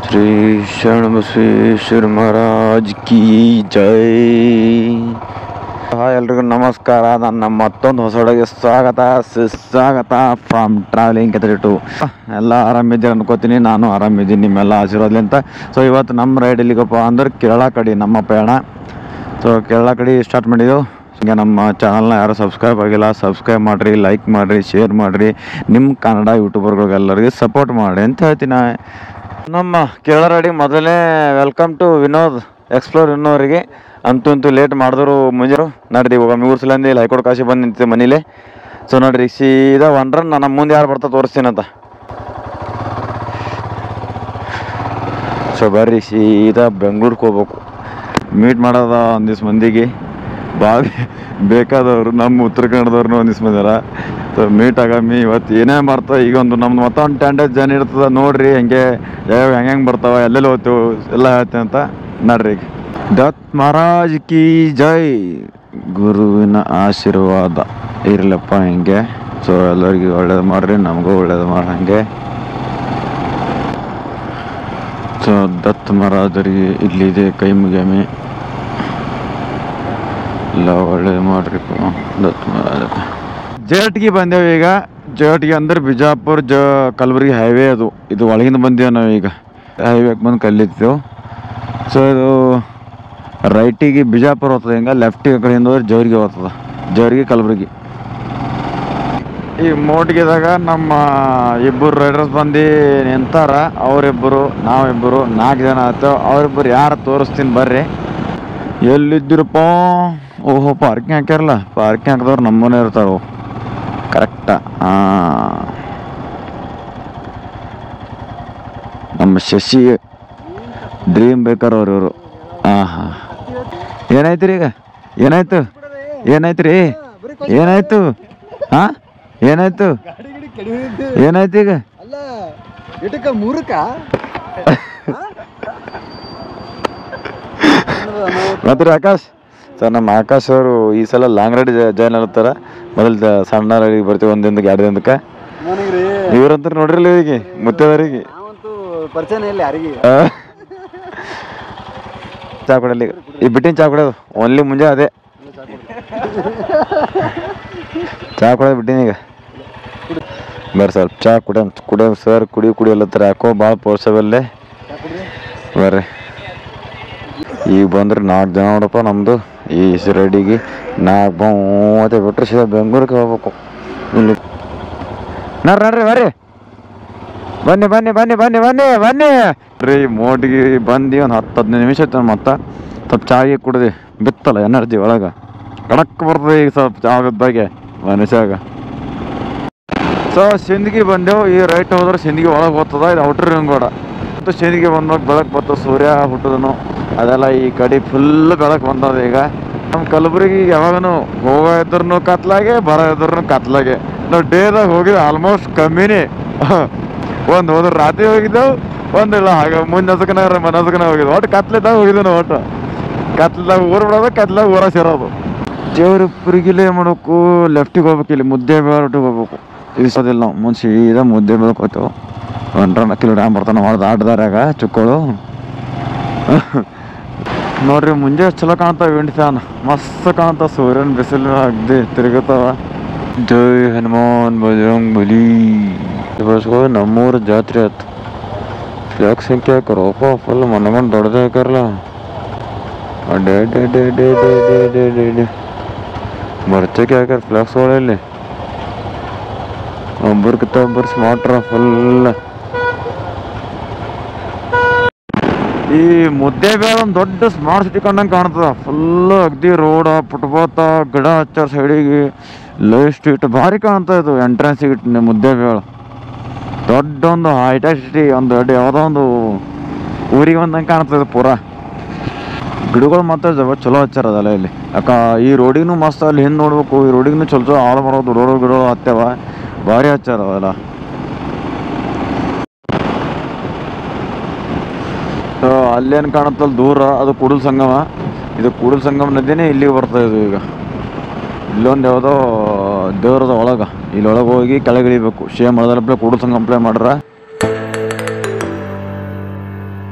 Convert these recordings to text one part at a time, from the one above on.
ಶ್ರೀ ಶರಣಬಸವೇಶ್ವರ ಮಹಾರಾಜ್ ಕಿ ಜೈ ಹಾಯ್ ಎಲ್ರಿಗೂ ನಮಸ್ಕಾರ ನನ್ನ ಮತ್ತೊಂದು ಹೊಸೊಳಗೆ ಸ್ವಾಗತ ಸುಸ್ವಾಗತ ಫ್ರಮ್ ಟ್ರಾವೆಲಿಂಗ್ ಕೆತ್ತರಿಟು ಎಲ್ಲ ಆರಾಮಿದ್ದೀರಿ ಅನ್ಕೋತೀನಿ ನಾನು ಆರಾಮಿದ್ದೀನಿ ನಿಮ್ಮೆಲ್ಲ ಆಶೀರ್ವಾದಲಿಂತ ಸೊ ಇವತ್ತು ನಮ್ಮ ರೈಡ್ ಎಲ್ಲಿಗಪ್ಪ ಅಂದ್ರೆ ಕೇರಳ ಕಡೆ ನಮ್ಮ ಪ್ರಯಾಣ ಸೊ ಕೇರಳ ಕಡೆ ಸ್ಟಾರ್ಟ್ ಮಾಡಿದ್ದೆವು ಹೀಗೆ ನಮ್ಮ ಚಾನಲ್ನ ಯಾರು ಸಬ್ಸ್ಕ್ರೈಬ್ ಆಗಿಲ್ಲ ಸಬ್ಸ್ಕ್ರೈಬ್ ಮಾಡಿರಿ ಲೈಕ್ ಮಾಡಿರಿ ಶೇರ್ ಮಾಡಿರಿ ನಿಮ್ಮ ಕನ್ನಡ ಯೂಟ್ಯೂಬರ್ಗಳಿಗೆಲ್ಲರಿಗೆ ಸಪೋರ್ಟ್ ಮಾಡಿ ಅಂತ ಹೇಳ್ತೀನಿ ನಮ್ಮ ಕೇರಳ ರೆಡಿ ಮೊದಲನೇ ವೆಲ್ಕಮ್ ಟು ವಿನೋದ್ ಎಕ್ಸ್ಪ್ಲೋರ್ ಇನ್ನೋರಿಗೆ ಅಂತೂ ಅಂತೂ ಲೇಟ್ ಮಾಡಿದ್ರು ಮುಂಜಾರು ನಡ್ರಿ ಇವಾಗ ಮೂರು ಸಲ ಇಲ್ಲಿ ಹೈಕೋರ್ಟ್ ಕಾಶಿ ಬಂದು ನಿಂತಿದ್ದೆ ಮನೇಲಿ ಸೊ ನೋಡ್ರಿ ಸೀದಾ ಒನ್ ರನ್ ನಮ್ಮ ಮುಂದೆ ಯಾರು ಬರ್ತಾ ತೋರಿಸ್ತೀನಂತ ಸೊ ಬರ್ರಿ ಸೀದಾ ಬೆಂಗ್ಳೂರಿಗೆ ಹೋಗ್ಬೇಕು ಮೀಟ್ ಮಾಡೋದ ಒಂದಿವ್ಸ ಮಂದಿಗೆ ಭಾಳ ಬೇಕಾದವರು ನಮ್ಮ ಉತ್ತರ ಕನ್ನಡದವ್ರನ್ನ ಒಂದಿವ್ಸ ಮಂದಿರ ಸೊ ಮೀಟ್ ಆಗಮ್ಮಿ ಇವತ್ತು ಏನೇ ಮಾಡ್ತಾ ಈಗ ಒಂದು ನಮ್ದು ಮತ್ತೊಂದು ಟೆನ್ ಡೇಸ್ ಜನ ಇರ್ತದ ನೋಡ್ರಿ ಹೆಂಗೆ ಯಾವ ಹೆಂಗೆ ಹೆಂಗೆ ಬರ್ತಾವ ಎಲ್ಲೆಲ್ಲಿ ಹೋಗ್ತೇವೆ ಎಲ್ಲ ಹೇಳ್ತೇವೆ ಅಂತ ನಡ್ರಿ ಈಗ ದತ್ ಮಹಾರಾಜ್ ಕಿ ಜೈ ಗುರುವಿನ ಆಶೀರ್ವಾದ ಇರಲಪ್ಪ ಹಿಂಗೆ ಸೊ ಎಲ್ಲರಿಗೂ ಒಳ್ಳೇದು ಮಾಡ್ರಿ ನಮಗೂ ಒಳ್ಳೇದು ಮಾಡಂಗೆ ಸೊ ದತ್ ಮಹಾರಾಜರಿಗೆ ಇಲ್ಲಿದೆ ಕೈ ಮುಗಿಯಮಿ ಎಲ್ಲ ಒಳ್ಳೇದು ಮಾಡ್ರಿ ಪ. ದತ್ ಮಹಾರಾಜ ಜೇಟ್ಗೆ ಬಂದೇವು ಈಗ ಜೇಟ್ಗೆ ಅಂದ್ರೆ ಬಿಜಾಪುರ ಜ ಕಲಬುರಗಿ ಹೈವೇ ಅದು ಇದು ಒಳಗಿಂದ ಬಂದೇವು ನಾವು ಈಗ ಹೈವೇಗೆ ಬಂದು ಕಲ್ಲಿದ್ದೆವು ಸೊ ಇದು ರೈಟಿಗೆ ಬಿಜಾಪುರ ಹೋಗ್ತದೆ ಹಿಂಗೆ ಲೆಫ್ಟಿಗೆ ಕಡೆಯಿಂದ ಹೋದ್ರೆ ಜವರಿಗೆ ಹೋಗ್ತದೆ ಜವರಿಗೆ ಕಲಬುರಗಿ ಈ ಮೋಟ್ಗೆದಾಗ ನಮ್ಮ ಇಬ್ಬರು ರೈಡರ್ಸ್ ಬಂದು ನಿಂತಾರ ಅವರಿಬ್ಬರು ನಾವಿಬ್ಬರು ನಾಲ್ಕು ಜನ ಆಯ್ತು ಅವರಿಬ್ಬರು ಯಾರು ತೋರಿಸ್ತೀನಿ ಬರ್ರಿ ಎಲ್ಲಿದ್ದೀರಪ್ಪ ಓಹೋ ಪಾರ್ಕಿಂಗ್ ಹಾಕ್ಯಾರಲ್ಲ ಪಾರ್ಕಿಂಗ್ ಹಾಕಿದವ್ರು ನಮ್ಮನೆ ಇರ್ತಾರ ಕರೆಕ್ಟಾ ಹಾಂ ನಮ್ಮ ಶಶಿ ಡ್ರೀಮ್ ಬೇಕಾರ ಅವ್ರು ಇವರು ಹಾಂ ಹಾಂ ಏನಾಯ್ತು ರೀ ಈಗ ಏನಾಯ್ತು ಏನಾಯ್ತು ರೀ ಏನಾಯ್ತು ಹಾಂ ಏನಾಯ್ತು ಗಾಡಿ ಗಿಡಿ ಕೆಡವಿದ್ದು ಏನಾಯ್ತು ಈಗ ಅಲ್ಲ ಇಟಕ ಮೂರಕ್ಕ ಮತ್ತೆ ರೀ ಆಕಾಶ್ ಸರ್ ನಮ್ಮ ಆಕಾಶ್ ಅವರು ಈ ಸಲ ಲಾಂಗ್ ರೈಡ್ ಜಾಯ್ನ್ ಆಗ್ತಾರ ಮೊದಲು ದ- ಸಣ್ಣ ರೈಡಿಗೆ ಬರ್ತೀವಿ ಒಂದು ದಿನಕ್ಕೆ ಎರಡು ದಿನಕ್ಕೆ ನನಗ್ರಿ ಇವ್ರಂತ ನೋಡ್ರಿಲ್ಲ ಈಗ ಮುತ್ತದವರಿಗೆ ನಾವಂತೂ ಪರಿಚಯನೇ ಇಲ್ಲ ಯಾರಿಗೆ ಚಾ ಕೊಡಲಿ ಈ ಬಿಟ್ಟಿನ ಚಾ ಕೊಡೋದು ಓನ್ಲಿ ಮುಂಜೆ ಅದೇ ಚಾ ಕೊಡೋದು ಬಿಟ್ಟಿನ ಈಗ ಬರ್ರಿ ಸ್ವಲ್ಪ ಚಾ ಕುಡಿಯ ಕುಡಿಯ ಸರ್ ಕುಡಿ ಕುಡಿಯಲ್ಲತ್ತಾರ ಯಾಕೋ ಭಾಳ ಪೋರ್ಸಬಲ್ಲೇ ಬರ್ರಿ ಈಗ ಬಂದ್ರೆ ನಾಲ್ಕು ಜನ ನೋಡಪ್ಪ ನಮ್ಮದು ಈ ರೆಡಿಗೆ ನಾಲ್ಕು ಮೂವತ್ತೆ ಬಿಟ್ರೆ ಸೀದಾ ಬೆಂಗ್ಳೂರಿಗೆ ಹೋಗ್ಬೇಕು ಇಲ್ಲಿ ನಡ್ರಿ ನಡ್ರಿ ಬರ್ರಿ ಬನ್ನಿ ಬನ್ನಿ ಬನ್ನಿ ಬನ್ನಿ ಬನ್ನಿ ಬನ್ನಿ ರೀ ಮೋಟಿಗೆ ಬಂದು ಒಂದು ಹತ್ತು ಹದಿನೈದು ನಿಮಿಷ ಆಯ್ತು ಮತ್ತೆ ಸ್ವಲ್ಪ ಚಾಗಿ ಕುಡ್ದು ಬಿತ್ತಲ್ಲ ಎನರ್ಜಿ ಒಳಗೆ ಕಡಕ್ ಬರ್ತದೆ ಈಗ ಸ್ವಲ್ಪ ಚಾಗದ ಬಗ್ಗೆ ಮನುಷ್ಯಾಗ ಸೊ ಸಿಂದಗಿ ಬಂದೆವು ಈ ರೈಟ್ ಹೋದ್ರೆ ಸಿಂದಗಿ ಒಳಗೆ ಹೋಗ್ತದ ಇದು ಔಟ್ರ್ ರಿಂಗೋಡ ಮತ್ತು ಸಿಂದಗಿ ಬಂದಾಗ ಬೆಳಕು ಬರ್ತದೆ ಸೂರ್ಯ ಹುಟ್ಟದನು ಅದೆಲ್ಲ ಈ ಕಡೆ ಫುಲ್ ಬೆಳಕು ಬಂದದ ಈಗ ನಮ್ಮ ಕಲಬುರಗಿ ಯಾವಾಗನು ಹೋಗೋ ಇದ್ರೂ ಕತ್ಲಾಗೆ ಬರೋ ಇದ್ರೂ ಕತ್ಲಾಗೆ ನಾವು ಡೇದಾಗ ಹೋಗಿದ್ದು ಆಲ್ಮೋಸ್ಟ್ ಕಮ್ಮಿನೇ ಒಂದು ಹೋದ್ರೆ ರಾತ್ರಿ ಹೋಗಿದ್ದೆವು ಒಂದಿಲ್ಲ ಹಾಗೆ ಮುಂದೆ ಹಸಕನ ಮನಸ್ಕನ ಹೋಗಿದ್ದು ಒಟ್ಟು ಕತ್ಲಿದ್ದಾಗ ಹೋಗಿದ್ದೆವು ಒಟ್ಟು ಕತ್ಲದಾಗ ಊರು ಬಿಡೋದು ಕತ್ಲಾಗ ಊರ ಸೇರೋದು ದೇವ್ರಪ್ಪರಿಗಿಲ್ಲೇ ಮಾಡ್ಬೇಕು ಲೆಫ್ಟಿಗೆ ಹೋಗ್ಬೇಕು ಇಲ್ಲಿ ಮುದ್ದೆ ಬೇರೆ ಹೋಗ್ಬೇಕು ಇಳಿಸೋದಿಲ್ಲ ನಾವು ಮುಂದೆ ಸೀದಾ ಮುದ್ದೆ ಬೆಳಕ್ ಹೋಗ್ತೇವೆ ಒಂದ್ರ ಕಿಲೋ ಡ್ಯಾಮ್ ಬರ್ತಾನೆ ಹೊಡೆದು ಆಟದಾರ್ಯಾಗ ಚುಕ್ಕಳು ನೋಡ್ರಿ ಮುಂಜೆ ಚಲೋ ಕಾಣ್ತಾವ ವಿಂಡ್ ಫ್ಯಾನ್ ಮಸ್ತ್ ಕಾಣ್ತಾವ ಸೂರ್ಯನ ಬಿಸಿಲು ಅಗ್ದಿ ತಿರುಗುತ್ತಾವ ಜೈ ಹನುಮಾನ್ ಬಜರಂಗ್ ಬಲಿ ಬಸ್ಗೋ ನಮ್ಮೂರ ಜಾತ್ರೆ ಆಯ್ತು ಯಾಕೆ ಸಂಖ್ಯೆ ಹಾಕಾರಪ್ಪ ಫುಲ್ ಮನಗಂಡು ದೊಡ್ಡದೇ ಹಾಕಾರಲ್ಲ ಅಡ್ಡೆ ಅಡ್ಡೆ ಅಡ್ಡೆ ಅಡ್ಡೆ ಅಡ್ಡೆ ಅಡ್ಡೆ ಅಡ್ಡೆ ಅಡ್ಡೆ ಮರ್ಚಕ್ಕೆ ಹಾಕ್ಯಾರ ಫ್ಲಾಕ್ಸ್ ಒಳಲ್ಲಿ ಒಬ್ಬರ್ಕಿಂತ ಒಬ್ಬರು ಸ್ಮಾರ್ಟ್ರ ಫುಲ್ ಈ ಮುದ್ದೆ ಬೇಡ ಒಂದು ದೊಡ್ಡ ಸ್ಮಾರ್ಟ್ ಸಿಟಿ ಕಂಡಂಗೆ ಕಾಣ್ತದ ಫುಲ್ ಅಗ್ದಿ ರೋಡ ಫುಟ್ಪಾತ ಗಿಡ ಹಚ್ಚಾರ ಸೈಡಿಗೆ ಲೈಫ್ ಸ್ಟ್ರೀಟ್ ಭಾರಿ ಕಾಣ್ತಾ ಇದು ಎಂಟ್ರೆನ್ಸಿಗೆ ಮುದ್ದೆ ಬೇಳ ದೊಡ್ಡ ಒಂದು ಹೈಟೆಕ್ ಸಿಟಿ ಒಂದು ದೊಡ್ಡ ಯಾವುದೋ ಒಂದು ಊರಿಗೆ ಬಂದಂಗೆ ಕಾಣ್ತದೆ ಪೂರಾ ಗಿಡಗಳು ಮಾತ್ರ ಜಬ ಚಲೋ ಹಚ್ಚಾರ ಅದಲ್ಲ ಇಲ್ಲಿ ಯಾಕ ಈ ರೋಡಿಗೂ ಮಸ್ತ್ ಅಲ್ಲಿ ಹಿಂದೆ ನೋಡ್ಬೇಕು ಈ ರೋಡಿಗೂ ಚಲೋ ಚಲೋ ಆಳು ಬರೋ ದೊಡ್ಡ ದೊಡ್ಡ ಗಿಡ ಹತ್ಯಾವ ಭಾರಿ ಹಚ್ಚಾರ ಅದೆಲ್ಲ ಸೊ ಅಲ್ಲೇನು ಕಾಣುತ್ತಲ್ಲ ದೂರ ಅದು ಕೂಡಲ್ ಸಂಗಮ ಇದು ಕೂಡಲ್ ಸಂಗಮ ನದಿನೇ ಇಲ್ಲಿಗೆ ಬರ್ತಾ ಇದು ಈಗ ಇಲ್ಲೊಂದು ಯಾವುದೋ ದೇವ್ರದ ಒಳಗೆ ಇಲ್ಲಿ ಒಳಗೆ ಹೋಗಿ ಕೆಳಗೆ ಇಳಿಬೇಕು ಸೇಮ್ ಒಳದಲ್ಲಪ್ಲೆ ಕೂಡಲ್ ಸಂಗಮ ಪ್ಲೇ ಮಾಡ್ರ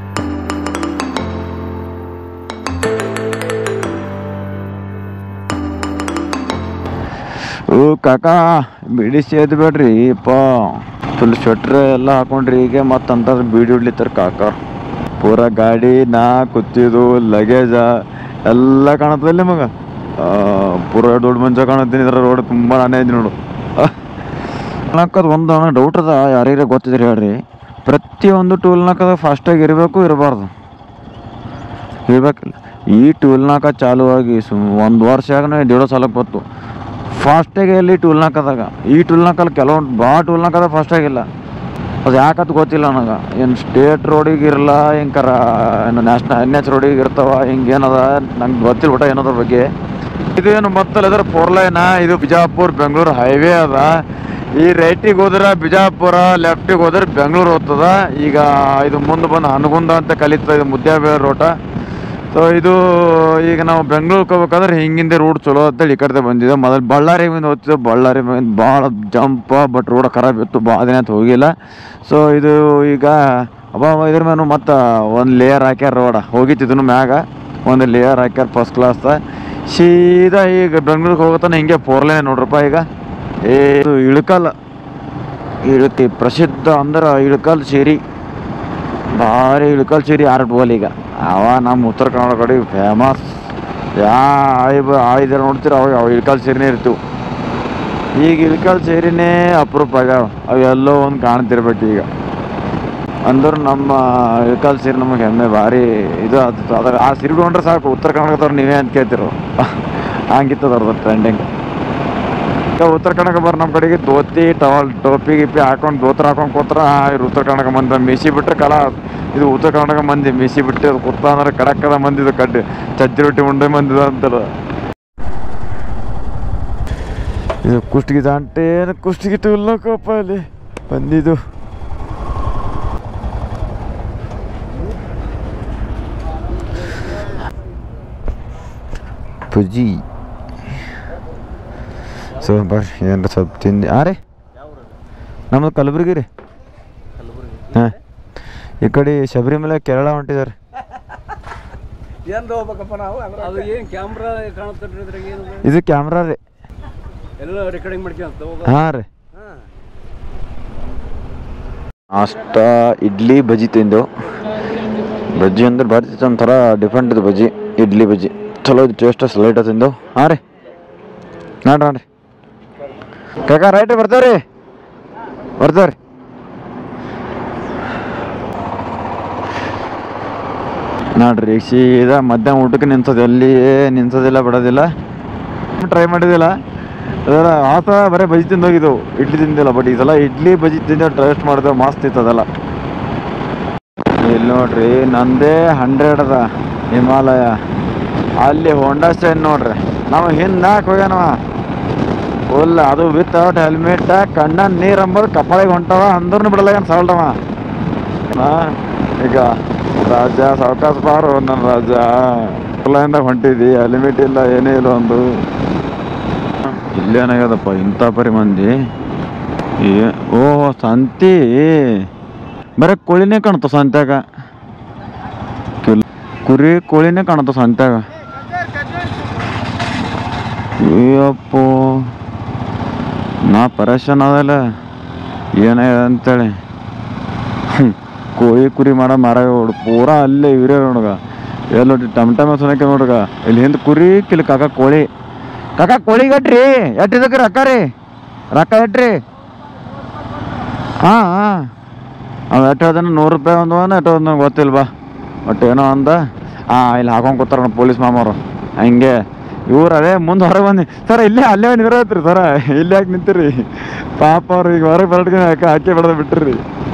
ಓ ಕಾಕಾ ಬಿಡಿಸಿ ಎದ್ದು ಬೇಡ್ರಿ ಅಪ್ಪ ಫುಲ್ ಸ್ವೆಟ್ರ್ ಎಲ್ಲ ಹಾಕೊಂಡ್ರಿ ಈಗ ಮತ್ತಂತ ಬೀಡಿ ಹೊಡ್ಲಿತ್ತಾರ ಕಾಕ ಪೂರ ಗಾಡಿ ನಾ ಕೂತಿದ್ದು ಲಗೇಜ ಎಲ್ಲ ಕಾಣತ್ತಲ್ಲ ಮಗ ಪೂರ ದೊಡ್ಡ ಮಂಜ ಕಾಣತ್ತೀನಿ ಇದ್ರ ರೋಡ್ ತುಂಬ ನಾನೇ ಇದ್ದೀನಿ ನೋಡು ಟೂಲ್ನಾಕದ ಒಂದು ಡೌಟ್ ಅದ ಯಾರಿಗಾರ ಗೊತ್ತಿದ್ರೆ ಹೇಳ್ರಿ ಪ್ರತಿಯೊಂದು ಟೂಲ್ನಾಕದ ಫಾಸ್ಟಾಗಿ ಇರಬೇಕು ಇರಬಾರ್ದು ಇರ್ಬೇಕಿಲ್ಲ ಈ ಟೂಲ್ನಾಕ ಚಾಲು ಆಗಿ ಸುಮ್ ಒಂದು ವರ್ಷ ಆಗನೇ ದೇಡೋ ಸಾಲಕ್ಕೆ ಬಂತು ಫಾಸ್ಟಾಗಿ ಎಲ್ಲಿ ಟೂಲ್ನಾಕದಾಗ ಈ ಟೂಲ್ನಾಕಲ್ಲಿ ಕೆಲವೊಂದು ಭಾಳ ಟೂಲ್ನಾಕದ ಫಾಸ್ಟಾಗಿಲ್ಲ ಅದು ಯಾಕಂತ ಗೊತ್ತಿಲ್ಲ ನನಗೆ ಏನು ಸ್ಟೇಟ್ ರೋಡಿಗೆ ಇರಲ್ಲ ಹಿಂಗಾರ ಏನು ನ್ಯಾಷನಲ್ ಎನ್ ಎಚ್ ರೋಡಿಗೆ ಇರ್ತಾವ ಹಿಂಗೆ ಏನದ ನಂಗೆ ಗೊತ್ತಿಲ್ಲ ಬಿಟ್ಟ ಏನದ್ರ ಬಗ್ಗೆ ಇದೇನು ಮತ್ತಲ್ಲ ಅದ್ರ ಫೋರ್ ಲೈನ ಇದು ಬಿಜಾಪುರ ಬೆಂಗಳೂರು ಹೈವೇ ಅದ ಈ ರೈಟಿಗೆ ಹೋದ್ರೆ ಬಿಜಾಪುರ ಲೆಫ್ಟಿಗೆ ಹೋದ್ರೆ ಬೆಂಗಳೂರು ಹೋಗ್ತದ ಈಗ ಇದು ಮುಂದೆ ಬಂದು ಹನಗುಂದ ಅಂತ ಕಲಿತದ ಇದು ಮುದ್ಯಾಬೇಳೆ ರೋಟ ಸೊ ಇದು ಈಗ ನಾವು ಬೆಂಗಳೂರಿಗೆ ಹೋಗ್ಬೇಕಾದ್ರೆ ಹಿಂಗಿಂದ ರೋಡ್ ಚಲೋ ಅಂತೇಳಿ ಈ ಕಡೆ ಬಂದಿದೆ ಮೊದಲು ಬಳ್ಳಾರಿ ಮೇಲೆ ಹೋಗ್ತಿದ್ದೆ ಬಳ್ಳಾರಿ ಮೇಲೆ ಭಾಳ ಜಂಪ ಬಟ್ ರೋಡ್ ಖರಾಬ್ ಇತ್ತು ಭಾಳ ದಿನ ಆಯ್ತು ಹೋಗಿಲ್ಲ ಸೊ ಇದು ಈಗ ಅಬ್ಬಾ ಇದ್ರ ಮೇಲೆ ಮತ್ತೆ ಒಂದು ಲೇಯರ್ ಹಾಕ್ಯಾರ ರೋಡ ಹೋಗಿತ್ತಿದ್ದನು ಮ್ಯಾಗ ಒಂದು ಲೇಯರ್ ಹಾಕ್ಯಾರ ಫಸ್ಟ್ ಕ್ಲಾಸ್ ಸೀದಾ ಈಗ ಬೆಂಗಳೂರಿಗೆ ಹೋಗತ್ತಾನೆ ಹಿಂಗೆ ಫೋರ್ ಲೈನ್ ನೋಡ್ರಪ್ಪ ಈಗ ಏ ಇದು ಇಳಕಲ್ ಇಳಕಿ ಪ್ರಸಿದ್ಧ ಅಂದ್ರೆ ಇಳಕಲ್ ಸೇರಿ ಭಾರಿ ಇಳಕಲ್ ಸೇರಿ ಆರ್ಟ್ಬೋಲ್ ಈಗ ಅವ ನಮ್ಮ ಉತ್ತರ ಕನ್ನಡ ಕಡೆ ಫೇಮಸ್ ಯಾ ಆಯ್ ಆಯ್ದ ನೋಡ್ತೀರ ಅವಾಗ ಅವ ಇಳಕಲ್ ಸೇರಿನೇ ಇರ್ತೀವಿ ಈಗ ಇಳಕಲ್ ಸೇರಿನೇ ಅಪರೂಪ ಆಗ್ಯಾವ ಅವೆಲ್ಲೋ ಒಂದು ಕಾಣ್ತಿರ್ಬೇಕು ಈಗ ಅಂದ್ರೆ ನಮ್ಮ ಇಳಕಲ್ ಸೇರಿ ನಮಗೆ ಹೆಮ್ಮೆ ಭಾರಿ ಇದು ಆಯ್ತು ಅದ್ರ ಆ ಸಿರಿ ಉಟ್ಕೊಂಡ್ರೆ ಸಾಕು ಉತ್ತರ ಕನ್ನಡದವ್ರು ನೀವೇ ಅಂತ ಕೇಳ್ತಿರೋ ಹಂಗಿತ್ತದ ಅವ್ರದ್ದು ಟ್ರೆಂಡಿಂಗ್ ಈಗ ಉತ್ತರ ಕನ್ನಡ ಬರ್ ನಮ್ಮ ಕಡೆಗೆ ಧೋತಿ ಟವಲ್ ಟೋಪಿ ಗಿಪಿ ಹಾಕೊಂಡು ದೋತ್ರ ಹಾಕೊಂಡು ಕೂತ್ರ ಇವ್ರು ಉತ್ತರ ಕನ್ನಡ ಮಂದಿ ಮಿಸಿ ಬಿಟ್ರೆ ಕಲ ಇದು ಉತ್ತರ ಕನ್ನಡ ಮಂದಿ ಮಿಸಿ ಬಿಟ್ಟು ಅದು ಕುತ್ತ ಅಂದ್ರೆ ಕಡಕ್ಕದ ಮಂದಿ ಇದು ಕಡ್ಡಿ ಚಜ್ಜಿ ರೊಟ್ಟಿ ಉಂಡೆ ಮಂದಿ ಅಂತಲ್ಲ ಇದು ಕುಷ್ಟಿಗೆ ದಾಂಟೆ ಏನು ಕುಷ್ಟಿಗೆ ಟೂಲ್ನಕ್ಕಪ್ಪ ಅಲ್ಲಿ ಬಂದಿದ್ದು ಪುಜಿ ಸೊ ಬರ್ರಿ ಏನ್ರ ಸ್ವಲ್ಪ ತಿಂದು ಹಾಂ ರೀ ನಮ್ಮದು ಕಲಬುರ್ಗಿ ರೀ ಹಾಂ ಈ ಕಡೆ ಶಬರಿಮಲೆ ಕೇರಳ ಹೊಂಟಿದ್ದಾರೆ ಎಂದು ಹೋಗ್ಬೇಕಪ್ಪ ನಾವು ಅದು ಏನು ಕ್ಯಾಮ್ರಾ ಕಾಣುತ್ತೆ ಇದ್ರಾಗ ಏನು ಇದು ಕ್ಯಾಮ್ರಾ ರೀ ಎಲ್ಲ ರೆಕಾರ್ಡಿಂಗ್ ಮಾಡ್ಕೊಂತ ಹೋಗ ಹಾಂ ರೀ ನಾಷ್ಟ ಇಡ್ಲಿ ಬಜ್ಜಿ ತಿಂದು ಬಜ್ಜಿ ಅಂದ್ರೆ ಭಾರಿ ಒಂಥರ ಡಿಫ್ರೆಂಟ್ ಇದು ಬಜ್ಜಿ ಇಡ್ಲಿ ಬಜ್ಜಿ ಚಲೋ ಇದು ಟೇಸ್ಟ್ ಸ್ಲೈಟ ತಿಂದು ಹಾಂ ರೀ ನೋಡ್ರಿ ನೋಡ್ರಿ ಕಾಕ ರೈಟ್ ಬರ್ತಾವ್ರಿ ಬರ್ತಾವ್ರಿ ನೋಡ್ರಿ ಈಗ ಸೀದಾ ಮಧ್ಯಾಹ್ನ ಊಟಕ್ಕೆ ನಿಂತದ ಎಲ್ಲಿ ನಿಂತದಿಲ್ಲ ಬಿಡೋದಿಲ್ಲ ಟ್ರೈ ಮಾಡಿದಿಲ್ಲ ಅದೆಲ್ಲ ಆತ ಬರೀ ಬಜ್ಜಿ ತಿಂದು ಹೋಗಿದ್ದೆವು ಇಡ್ಲಿ ತಿಂದಿಲ್ಲ ಬಟ್ ಈ ಸಲ ಇಡ್ಲಿ ಬಜ್ಜಿ ತಿಂದು ಟೇಸ್ಟ್ ಮಾಡಿದೆವು ಮಸ್ತ್ ಇತ್ತು ಅದೆಲ್ಲ ಇಲ್ಲಿ ನೋಡ್ರಿ ನಂದೇ ಹಂಡ್ರೆಡ್ ಅದ ಹಿಮಾಲಯ ಅಲ್ಲಿ ಹೋಂಡಾ ಸ್ಟೈನ್ ನೋಡ್ರಿ ನಾವು ಹಿಂದೆ ಹಾಕಿ ಹೋಗ್ಯಾನವ ಫುಲ್ ಅದು ವಿತೌಟ್ ಹೆಲ್ಮೆಟ್ ಕಣ್ಣ ನೀರು ಅಂಬೋದು ಕಪಾಳಿಗೆ ಹೊಂಟವ ಅಂದ್ರೂ ಬಿಡಲ್ಲ ಸಾಲ್ಟವ ಹಾ ಈಗ ರಾಜ ಸಾವಕಾಶ ಬಾರು ನನ್ನ ರಾಜ ಇಂದ ಹೊಂಟಿದಿ ಹೆಲ್ಮೆಟ್ ಇಲ್ಲ ಏನೇ ಇಲ್ಲ ಒಂದು ಇಲ್ಲೇನಾಗ್ಯದಪ್ಪ ಇಂಥ ಪರಿ ಮಂದಿ ಏ ಓ ಸಂತಿ ಬರೀ ಕೋಳಿನೇ ಕಾಣ್ತಾವ ಸಂತ್ಯಾಗ ಕಿಲ್ ಕುರಿ ಕೋಳಿನೇ ಕಾಣ್ತಾವ ಸಂತ್ಯಾಗ ಅಯ್ಯಪ್ಪೋ ನಾ ಪರೇಶಾನ್ ಅದಲ್ಲ ಏನಾಗ್ಯದ ಅಂತೇಳಿ ಹ್ಮ್. ಕೋಳಿ ಕುರಿ ಮಾಡೋ ಮರ ನೋಡು ಪೂರಾ ಅಲ್ಲೇ ಇವರೇ ನೋಡುಗ ಎಲ್ಲಿ ನೋಡಿ ಟಮ್ ಟಮ್ ಸನಕ್ಕೆ ನೋಡುಗ ಇಲ್ಲಿ ಹಿಂದೆ ಕುರಿ ಕಿಲ್ ಕಾಕ ಕೋಳಿ ಕಾಕ ಕೋಳಿ ಗಟ್ರಿ ಎಟ್ಟಿದಕ್ಕೆ ರೊಕ್ಕ ರೀ ರೊಕ್ಕ ಎಟ್ರಿ ಹಾಂ ಹಾಂ ಅವ್ ಎಟ್ಟು ಹೇಳ್ದಾನೆ ನೂರು ರೂಪಾಯಿ ಒಂದು ಒಂದು ಎಟ್ಟು ಒಂದು ಗೊತ್ತಿಲ್ಲ ಬಾ ಒಟ್ಟು ಏನೋ ಅಂದ ಹಾಂ ಇಲ್ಲಿ ಹಾಕೊಂಡು ಕೂತಾರ ನಮ್ಮ ಪೊಲೀಸ್ ಮಾಮವರು ಹಂಗೆ ಇವ್ರು ಅದೇ ಮುಂದೆ ಹೊರಗೆ ಬಂದು ಸರ್ ಇಲ್ಲೇ ಅಲ್ಲೇ ನಿಂತಿರಿ ಸರ ಇಲ್ಲೇ ಯಾಕೆ ನಿಂತಿರಿ ಪಾಪ ಅವ್ರು ಈಗ ಹೊರಗೆ ಬರಟ್ಗೆ ಯಾಕೆ ಹಾಕಿ ಬಿಡದ ಬಿಟ್ಟಿರಿ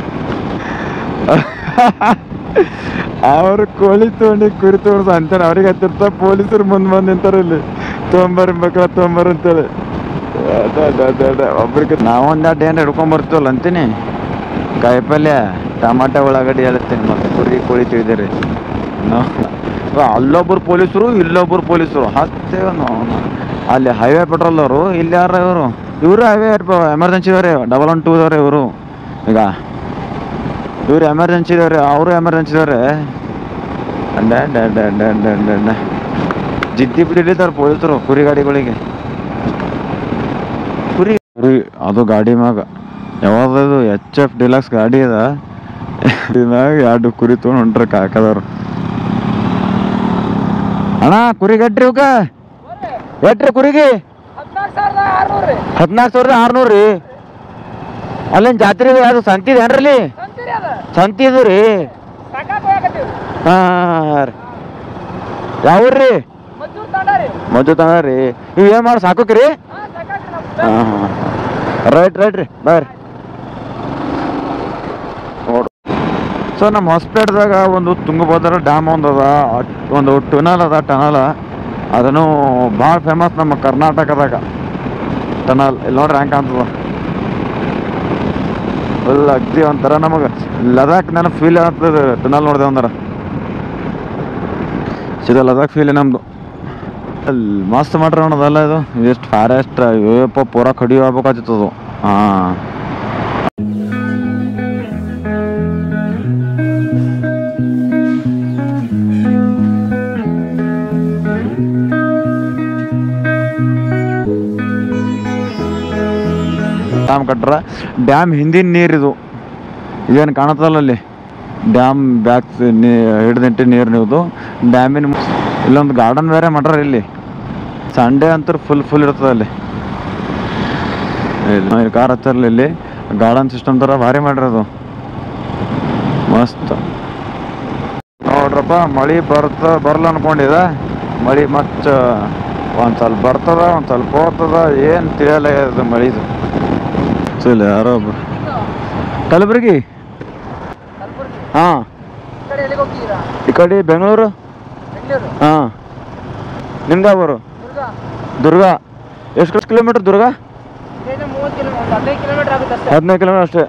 ಅವ್ರು ಕೋಳಿ ತೊಗೊಂಡು ಕುರಿ ತೊಗೊಂಡು ಅಂತಾರೆ ಅವ್ರಿಗೆ ಹತ್ತಿರ್ತ ಪೊಲೀಸರು ಮುಂದೆ ಬಂದು ನಿಂತಾರೆ ಇಲ್ಲಿ ತೊಗೊಂಬರ್ರಿ ಮಕ್ಕಳ ತೊಗೊಂಬರ್ರಿ ಅಂತೇಳಿ ಅದ ಅದ ಅದ ಅದ ಒಬ್ರಿಗೆ ನಾವೊಂದು ಎರಡು ಏನು ಹಿಡ್ಕೊಂಬರ್ತೀವಲ್ಲ ಅಂತೀನಿ ಕಾಯಿಪಲ್ಯ ಟಮಾಟ ಉಳ್ಳಾಗಡ್ಡಿ ಹೇಳ್ತೀನಿ ಮತ್ತೆ ಕುರಿ ಕೋಳಿ ತಿಳಿದಿರಿ ಅಲ್ಲೊಬ್ಬರು ಪೊಲೀಸರು ಇಲ್ಲೊಬ್ಬರು ಪೊಲೀಸರು ಹತ್ತೇವ ನಾವು ಅಲ್ಲಿ ಹೈವೇ ಪೆಟ್ರೋಲ್ದವರು ಇಲ್ಲಿ ಯಾರ ಇವರು ಇವರು ಹೈವೇ ಎಮರ್ಜೆನ್ಸಿದವ್ರೆ ಡಬಲ್ ಒನ್ ಟೂದವ್ರೆ ಇವರು ಈಗ ಇವ್ರು ಎಮರ್ಜೆನ್ಸಿ ಇದಾರೆ ಅವರು ಎಮರ್ಜೆನ್ಸಿ ಇದಾರೆ ಅಡ್ಡ ಅಡ್ಡ ಅಡ್ಡ ಅಡ್ಡ ಅಡ್ಡ ಅಡ್ಡ ಅಡ್ಡ ಜಿದ್ದಿ ಬಿಡಿದ್ದಾರೆ ಪೊಲೀಸರು ಕುರಿ ಗಾಡಿಗಳಿಗೆ ಕುರಿ ಅದು ಗಾಡಿ ಮ್ಯಾಗ ಯಾವ್ದದು ಎಚ್ ಎಫ್ ಡಿಲಕ್ಸ್ ಗಾಡಿ ಅದ ಇದ್ರಾಗ ಎರಡು ಕುರಿ ತೊಗೊಂಡು ಹೊಂಟ್ರ ಕಾಕದವ್ರು ಅಣ್ಣ ಕುರಿ ಗಟ್ರಿ ಇವಕ್ಕ ಎಟ್ರಿ ಕುರಿಗೆ ಹದಿನಾಲ್ಕು ಸಾವಿರದ ಆರ್ನೂರು ರೀ ಅಲ್ಲೇನು ಜಾತ್ರೆ ಇದೆ ಅದು ಸಂತಿ ಇದೆ ಏನ್ರಲ್ಲಿ ಸಂತಿ ಇದು ರೀ ಹಾಂ ಹಾಂ ರೀ ಯಾವ ರೀ ಮಜ್ಜು ತಂದ ರೀ ಇವು ಏನು ಮಾಡಿ ಸಾಕೋಕ್ರಿ ಹಾಂ ಹಾಂ ರೈಟ್ ರೈಟ್ ರೀ ಬರ್ರಿ ನೋಡು ಸೊ ನಮ್ಮ ಹೊಸಪೇಟದಾಗ ಒಂದು ತುಂಗಭದ್ರಾ ಡ್ಯಾಮ್ ಒಂದು ಅದ ಅಟ್- ಒಂದು ಟನಲ್ ಅದ ಟನಲ್ ಅದನ್ನು ಭಾಳ ಫೇಮಸ್ ನಮ್ಮ ಕರ್ನಾಟಕದಾಗ ಟನಲ್ ಇಲ್ಲಿ ನೋಡ್ರಿ ಹೆಂಗೆ ಕಾಣ್ತದ ಫುಲ್ ಅಗ್ದಿ ಒಂಥರ ನಮಗೆ ಲದಾಖ್ ನನಗೆ ಫೀಲ್ ಆಗ್ತದೆ ಟನಲ್ ನೋಡಿದೆ ಒಂದರ ಸೀದಾ ಲದಾಖ್ ಫೀಲ್ ನಮ್ಮದು ಅಲ್ಲಿ ಮಸ್ತ್ ಮಾಡ್ರಿ ಅನ್ನೋದಲ್ಲ ಇದು ಎಷ್ಟು ಫಾರೆಸ್ಟ್ ಅಯ್ಯಪ್ಪ ಪೂರಾ ಕಡಿ ಆಗ್ಬೇಕಾಗ್ತಿತ್ತು ಹಾಂ ಡ್ಯಾಮ್ ಕಟ್ರ ಡ್ಯಾಮ್ ಹಿಂದಿನ ನೀರಿದು ಇದೇನು ಕಾಣತ್ತಲ್ಲ ಅಲ್ಲಿ ಡ್ಯಾಮ್ ಬ್ಯಾಕ್ ಹಿಡ್ದಂಟಿ ನೀರು ನೀವುದು ಡ್ಯಾಮಿನ ಮು- ಇಲ್ಲೊಂದು ಗಾರ್ಡನ್ ಬೇರೆ ಮಾಡ್ರ ಇಲ್ಲಿ ಸಂಡೇ ಅಂತೂ ಫುಲ್ ಫುಲ್ ಇರ್ತದೆ ಅಲ್ಲಿ ಇಲ್ಲಿ ಕಾರ್ ಹಚ್ಚಾರಲ್ಲ ಇಲ್ಲಿ ಗಾರ್ಡನ್ ಸಿಸ್ಟಮ್ ಥರ ಭಾರಿ ಮಾಡಿರೋದು ಮಸ್ತ್ ನೋಡ್ರಪ್ಪ ಮಳೆ ಬರ್ತ ಬರಲ್ಲ ಅನ್ಕೊಂಡಿದ ಮಳೆ ಮತ್ತೆ ಒಂದು ಸ್ವಲ್ಪ ಬರ್ತದ ಒಂದು ಸ್ವಲ್ಪ ಹೋಗ್ತದ ಏನು ತಿಳಿಯಲ್ಲ ಇದು ಮಳಿದು ಚಲ ಯಾರೋ ಒಬ್ರು ಕಲಬುರಗಿ ಹಾಂ ಈ ಕಡೆ ಬೆಂಗಳೂರು ಹಾಂ ನಿಮ್ದು ಯಾವರು ದುರ್ಗ ಎಷ್ಟು ಕಿಲೋಮೀಟ್ರ್ ದುರ್ಗ ಹದಿನೈದು ಕಿಲೋಮೀಟರ್ ಅಷ್ಟೇ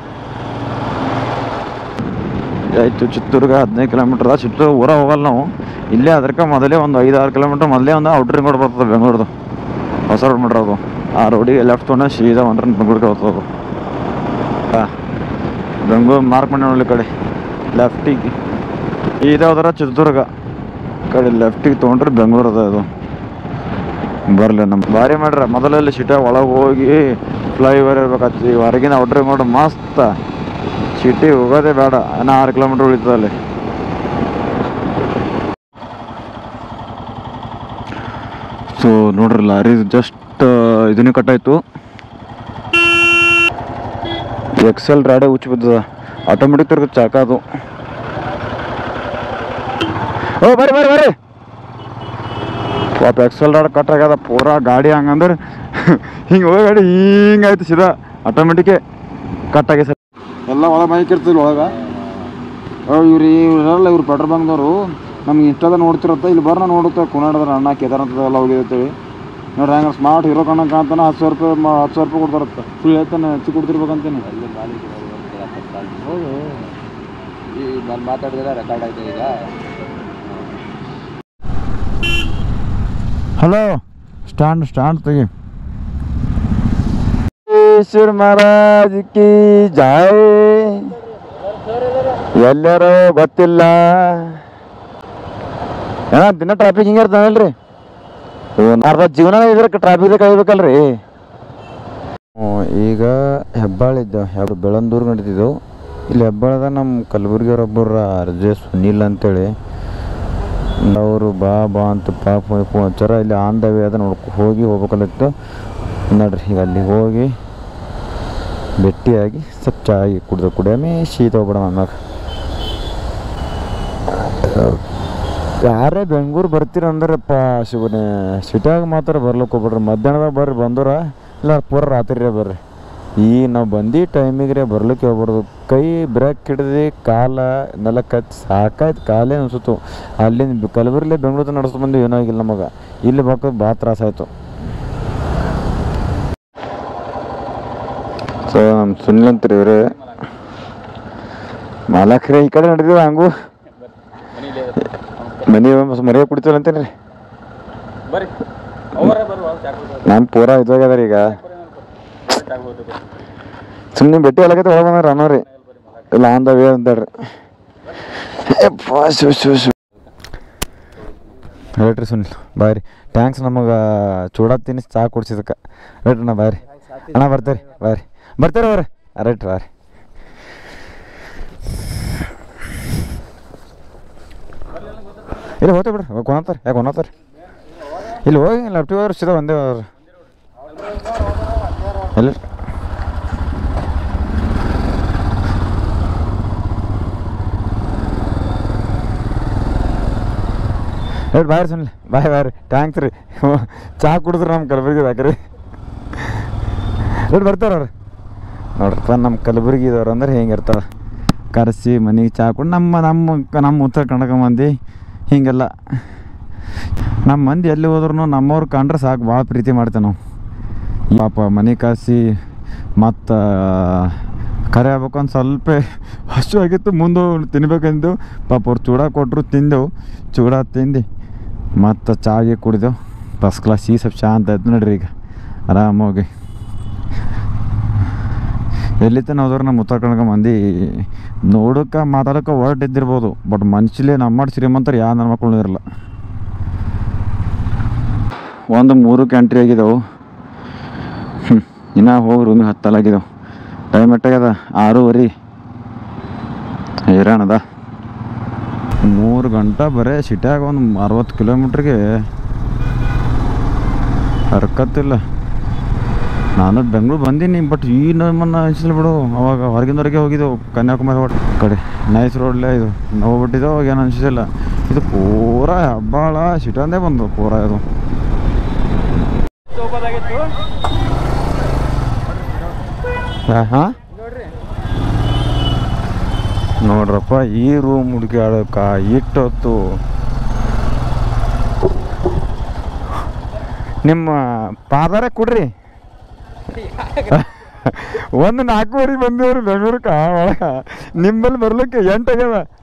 ಆಯ್ತು ಚಿತ್ರದುರ್ಗ ಹದಿನೈದು ಕಿಲೋಮೀಟ್ರ್ ಅದ ಚಿತ್ರದುರ್ಗ ಊರ ಹೋಗಲ್ಲ ನಾವು ಇಲ್ಲೇ ಅದಕ್ಕೆ ಮೊದಲೇ ಒಂದು ಐದು ಆರು ಕಿಲೋಮೀಟ್ರ್ ಮೊದಲೇ ಒಂದು ಔಟ್ರಿಂಗ್ ರೋಡ್ ಬರ್ತದೆ ಬೆಂಗಳೂರ್ದು ಹೊಸ ರೋಡ್ ಮಾಡ್ರಿ ಅದು ಆ ರೋಡಿಗೆ ಲೆಫ್ಟ್ ತೊಗೊಂಡು ಸೀದಾ ಒಂದ್ರ ಬೆಂಗಳೂರಿಗೆ ಹೋಗ್ತದೆ ಹಾಂ ಬೆಂಗಳೂರು ಮಾರ್ಕ್ ಮಾಡಿ ನೋಡಿ ಕಡೆ ಲೆಫ್ಟಿಗೆ ಇದು ಯಾವ್ದಾರ ಚಿತ್ರದುರ್ಗ ಈ ಕಡೆ ಲೆಫ್ಟಿಗೆ ತೊಗೊಂಡ್ರೆ ಬೆಂಗಳೂರು ಅದ ಅದು ಬರಲಿ ನಮ್ಮ ಭಾರಿ ಮಾಡ್ರ ಮೊದಲಲ್ಲಿ ಸಿಟ ಒಳಗೆ ಹೋಗಿ ಫ್ಲೈಓವರ್ ಇರ್ಬೇಕಾಗ್ತದೆ ಈಗ ಹೊರಗಿನ ಔಟ್ರಿಂಗ್ ರೋಡ್ ಮಸ್ತ್ ಸಿಟಿ ಹೋಗೋದೇ ಬೇಡ ಇನ್ನು ಆರು ಕಿಲೋಮೀಟ್ರ್ ಉಳಿತದೆ ಅಲ್ಲಿ ಸೊ ನೋಡ್ರಿ ಲಾರಿ ಜಸ್ಟ್ ಇದನ್ನ ಕಟ್ಟಾಯ್ತು ಎಕ್ಸೆಲ್ ರಾಡೆ ಉಚ್ಚಿ ಬಿದ್ದದ ಆಟೋಮೆಟಿಕ್ ತಿರ್ಗ ಚಾಕ ಅದು ಓ ಬರ್ರಿ ಬರ್ರಿ ಬರ್ರಿ ಪಾಪ ಎಕ್ಸೆಲ್ ರಾಡ್ ಕಟ್ ಆಗ್ಯದ ಪೂರಾ ಗಾಡಿ ಹಂಗಂದ್ರೆ ಹಿಂಗೆ ಹೋಗಿ ಗಾಡಿ ಹಿಂಗೆ ಆಯ್ತು ಸೀದಾ ಆಟೋಮೆಟಿಕ್ಕೆ ಕಟ್ ಆಗಿ ಸರ್ ಎಲ್ಲ ಒಳಗೆ ಬೈಕ್ ಇರ್ತದಿಲ್ಲ ಒಳಗೆ ಇವ್ರು ಇವರಲ್ಲ ಇವ್ರು ಪೆಟ್ರೋಲ್ ಬಂಕ್ದವರು ನಮ್ಗೆ ಇನ್ಸ್ಟಾದ ನೋಡ್ತಿರತ್ತ ಇಲ್ಲಿ ಬರ್ನ ನೋಡುತ್ತೆ ಕುನಾಡದ್ರ ಅಣ್ಣ ಕೇದಾರಂತದ ಎಲ್ಲ ಹೋಗಿರ್ತೇವೆ ನೋಡ್ರಿ ಹಂಗೆ ಸ್ಮಾರ್ಟ್ ಹೀರೋ ಕಣ್ಣ ಕಾಣ್ತಾನೆ ಹತ್ತು ಸಾವಿರ ರೂಪಾಯಿ ಮ- ಹತ್ತು ಸಾವಿರ ರೂಪಾಯಿ ಕೊಡ್ತಾರತ್ತ ಸುಳ್ಳು ಹೇಳ್ತಾನೆ ಹೆಚ್ಚು ಕೊಡ್ತಿರ್ಬೇಕಂತೇನೆ ಹೌದು ನಾನು ಮಾತಾಡಿದ್ರೆ ರೆಕಾರ್ಡ್ ಆಯ್ತು ಈಗ ಹಲೋ ಸ್ಟ್ಯಾಂಡ್ ಸ್ಟ್ಯಾಂಡ್ ತೆಗಿ ಈಶ್ವರ ಮಹಾರಾಜ್ ಕಿ ಜೈ ಎಲ್ಲರೂ ಗೊತ್ತಿಲ್ಲ ಏನ ದಿನ ಟ್ರಾಫಿಕ್ ಹಿಂಗೆ ಇರ್ತಾನಲ್ರಿ ಅರ್ಧ ಜೀವನ ಇದ್ರ ಟ್ರಾಫಿಕ್ ಕಳಿಬೇಕಲ್ರಿ ಈಗ ಹೆಬ್ಬಾಳ ಇದ್ದೇವೆ ಹೆಬ್ಬ ಬೆಳಂದೂರು ನಡೀತಿದ್ದೆವು ಇಲ್ಲಿ ಹೆಬ್ಬಾಳದ ನಮ್ಮ ಕಲಬುರ್ಗಿಯವರೊಬ್ಬರ ಅರ್ಜೆ ಸುನೀಲ್ ಅಂತೇಳಿ ಅವರು ಬಾ ಬಾ ಅಂತ ಪಾಪ ಫೋನ್ ಹಚ್ಚಾರ ಇಲ್ಲಿ ಆನ್ ದ ವೇ ಅದ ನೋಡ್ಕೊ ಹೋಗಿ ಹೋಗ್ಬೇಕಲ್ಲಿತ್ತು ನೋಡ್ರಿ ಈಗ ಅಲ್ಲಿ ಹೋಗಿ ಭೇಟಿಯಾಗಿ ಸ್ವಲ್ಪ ಚಾಯ್ ಕುಡ್ದು ಕುಡಿಯಮಿ ಶೀತ ಹೋಗ್ಬೇಡ ಆಮ್ಯಾಗ ಯಾರೇ ಬೆಂಗಳೂರು ಬರ್ತೀರ ಅಂದ್ರಪ್ಪ ಶಿವನೇ ಸಿಟ್ಯಾಗ ಮಾತ್ರ ಬರ್ಲಿಕ್ಕೆ ಹೋಗ್ಬಿಡ್ರಿ ಮಧ್ಯಾಹ್ನದಾಗ ಬರ್ರಿ ಬಂದರ ಇಲ್ಲ ಪೂರ ರಾತ್ರಿ ಬರ್ರಿ ಈ ನಾವು ಬಂದು ಟೈಮಿಗೆ ರೀ ಬರ್ಲಿಕ್ಕೆ ಹೋಗ್ಬಾರ್ದು ಕೈ ಬ್ರೇಕ್ ಹಿಡ್ದು ಕಾಲ ನೆಲ ಕಚ್ಚಿ ಸಾಕಾಯ್ತು ಕಾಲೇ ಅನ್ಸುತ್ತು ಅಲ್ಲಿಂದ ಕಲಬುರಗಿಲೇ ಬೆಂಗಳೂರು ನಡೆಸ್ಕೊಂಡು ಬಂದು ಏನೂ ಆಗಿಲ್ಲ ನಮಗೆ ಇಲ್ಲಿ ಬಕ್ಕ ಭಾಳ ತ್ರಾಸಾಯ್ತು ಸೊ ನಮ್ಮ ಸುನಿಲ್ ಅಂತೀರಿ ಇವ್ರೆ ಮಾಲಕ್ರೆ ಈ ಕಡೆ ನಡೆದಿವ ಹಂಗೂ ಮನೆ ಮರಿಯ ಕುಡಿತೀವಲ್ಲ ಅಂತೀನಿ ಬರ್ರಿ ಅವರೇ ಬರುವ ಚಾಕು ನಮ್ಮ ಪೂರಾ ಇದಾಗ್ಯದ ಈಗ ಸುಮ್ಮನೆ ಭೇಟಿ ಅಲ್ಲಕೈತೆ ಒಳಗೆ ಬಂದಾರ ಅನ್ನೋರಿ ಇಲ್ಲ ಆನ್ ದ ವೇ ಅಂತಾರ್ರಿ ಯಪ್ಪ ಶಿವ ಶಿವ ಶಿವ ಹೇಳ್ರಿ ಸುನಿಲ್ ಬಾಯ್ ರೀ ಥ್ಯಾಂಕ್ಸ್ ನಮಗೆ ಚೂಡ ತಿನ್ನಿಸಿ ಚಹಾ ಕುಡ್ಸಿದಕ್ಕೆ ಹೇಳ್ರಿ ನಾ ಬಾಯ್ ರೀ ಅಣ್ಣ ಬರ್ತಾರೆ ಬರ್ರಿ ಬರ್ತಾರೆ ಅವ್ರೆ ರೈಟ್ ಬರ್ರಿ ಇಲ್ಲಿ ಹೋಗ್ತಾ ಬಿಡ್ರಿ ಕೊನತ್ತಾರೆ ಯಾಕೆ ಕೊನತ್ತಾರೆ ಇಲ್ಲಿ ಹೋಗಿ ಲೆಫ್ಟ್ ಹೋದ್ರೆ ಸೀದಾ ಒಂದೇ ಅವ್ರು ಎಲ್ಲಿ ಹೇಳಿ ಬಾಯ್ ಸುನ್ಲಿ ಬಾಯ್ ಬಾಯ್ ರೀ ಥ್ಯಾಂಕ್ಸ್ ರೀ ಚಹಾ ಕುಡಿದ್ರೆ ನಮ್ಮ ಕಲಬುರ್ಗಿ ಹಾಕ್ರಿ ಹೇಳಿ ಬರ್ತಾರ ಅವ್ರು ನೋಡ್ರಪ್ಪ ನಮ್ಮ ಕಲಬುರ್ಗಿದವ್ರು ಅಂದ್ರೆ ಹಿಂಗೆ ಇರ್ತಾವೆ ಕರೆಸಿ ಮನೆಗೆ ಚಹಾ ಕುಡಿ ನಮ್ಮ ನಮ್ಮ ನಮ್ಮ ಉತ್ತರ ಕನ್ನಡ ಮಂದಿ ಹೀಗೆಲ್ಲ ನಮ್ಮ ಮಂದಿ ಎಲ್ಲಿ ಹೋದ್ರೂ ನಮ್ಮವ್ರು ಕಂಡ್ರೆ ಸಾಕು ಭಾಳ ಪ್ರೀತಿ ಮಾಡ್ತೇವೆ ನಾವು ಪಾಪ ಮನೆ ಕಾಸಿ ಮತ್ತು ಕರೆ ಆಗ್ಬೇಕು ಅಂತ ಸ್ವಲ್ಪ ಹಸು ಆಗಿತ್ತು ಮುಂದೆ ತಿನ್ಬೇಕಂದು ಪಾಪ ಅವ್ರು ಚೂಡ ಕೊಟ್ಟರು ತಿಂದೆವು ಚೂಡ ತಿಂದು ಮತ್ತು ಚಾಗೆ ಕುಡಿದೆವು ಫಸ್ಟ್ ಕ್ಲಾಸ್ ಈ ಸ್ವಲ್ಪ ಶಾಂತ ಆಯ್ತು ನೋಡ್ರಿ ಈಗ ಆರಾಮಾಗಿ ಎಲ್ಲಿ ತನ ಹೋದ್ರೆ ನಮ್ಮ ಉತ್ತರ ಕನ್ನಡ ಮಂದಿ ನೋಡೋಕೆ ಮಾತಾಡೋಕೆ ವರ್ಡ್ ಇದ್ದಿರ್ಬೋದು ಬಟ್ ಮನುಷ್ಯಲೇ ನಮ್ಮ ಶ್ರೀಮಂತರು ಯಾವ ನನ್ನ ಮಕ್ಕಳು ಇರಲ್ಲ ಒಂದು ಮೂರು ಎಂಟ್ರಿ ಆಗಿದಾವು ಹ್ಮ್. ಇನ್ನ ಹೋಗಿ ರೂಮಿಗೆ ಹತ್ತಲಾಗಿದಾವೆ ಟೈಮ್ ಎಟ್ಟಾಗ್ಯದ ಆರೂವರೆ ಹೈರಾಣದ ಮೂರು ಗಂಟೆ ಬರೇ ಸಿಟ್ಯಾಗ ಒಂದು ಅರವತ್ತು ಕಿಲೋಮೀಟ್ರಿಗೆ ಹರ್ಕತ್ತಿಲ್ಲ ನಾನು ಬೆಂಗಳೂರು ಬಂದೀನಿ ಬಟ್ ಈ ನಮ್ಮನ್ನ ಅನಿಸಿಲ್ಲ ಬಿಡು ಅವಾಗ ಹೊರಗಿನವರೆಗೆ ಹೋಗಿದ್ದೆವು ಕನ್ಯಾಕುಮಾರಿ ಹೊಟ್ಟು ಕಡೆ ನೈಸ್ ರೋಡ್ಲೇ ಇದು ನಾವು ಬಿಟ್ಟಿದ್ದೆವು ಏನು ಅನಿಸಿಲ್ಲ ಇದು ಪೂರಾ ಹೆಬ್ಬಾಳ ಸಿಟಂದೇ ಬಂದು ಪೂರಾ ಇದು ಹೋಗೋದಾಗಿತ್ತು ಹಾಂ ನೋಡ್ರಿ ನೋಡ್ರಪ್ಪ ಈ ರೂಮ್ ಹುಡುಕಾಡಕ ಇಟ್ಟೊತ್ತು ನಿಮ್ಮ ಪಾದಾರ ಕೊಡ್ರಿ ಒಂದು ನಾಲ್ಕೂವರೆಗೆ ಬಂದೇವ್ರಿ ಬೆಂಗಳೂರಕ್ಕೆ ಒಳಗೆ ನಿಮ್ಮಲ್ಲಿ ಬರ್ಲಿಕ್ಕೆ ಎಂಟಾಗ್ಯದ